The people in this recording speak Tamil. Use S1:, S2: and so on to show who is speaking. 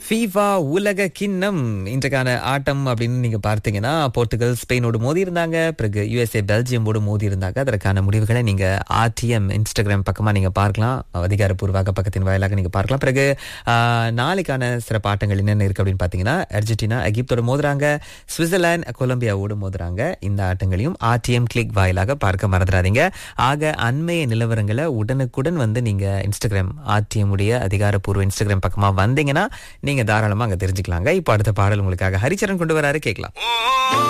S1: ஃபீஃபா உலக கிண்ணம் இன்றைக்கான ஆட்டம் அப்படின்னு நீங்க பார்த்தீங்கன்னா போர்த்துகல் ஸ்பெயினோடு மோதி இருந்தாங்க பிறகு யுஎஸ்ஏ பெல்ஜியமோடு மோதி இருந்தாங்க அதற்கான முடிவுகளை நீங்க ஆர்டிஎம் இன்ஸ்டாகிராம் பக்கமா நீங்க பார்க்கலாம் அதிகாரப்பூர்வ பக்கத்தின் வாயிலாக நீங்க பார்க்கலாம் பிறகு ஆஹ், நாளைக்கான சிறப்பு ஆட்டங்கள் என்னென்ன இருக்கு அப்படின்னு பார்த்தீங்கன்னா அர்ஜென்டினா எகிப்தோட மோதுறாங்க சுவிட்சர்லாந்து கொலம்பியாவோடு மோதுறாங்க இந்த ஆட்டங்களையும் ஆர்டிஎம் கிளிக் வாயிலாக பார்க்க மறந்துடாதீங்க ஆக அண்மைய நிலவரங்களை உடனுக்குடன் வந்து நீங்க இன்ஸ்டாகிராம் ஆர்டிஎம் உடைய அதிகாரப்பூர்வ இன்ஸ்டாகிராம் பக்கமா வந்தீங்கன்னா நீங்க தாராளமா அங்க தெரிஞ்சுக்கலாங்க இப்போ அடுத்த பாடல் உங்களுக்காக ஹரிச்சரன் கொண்டு வராரு கேட்கலாம்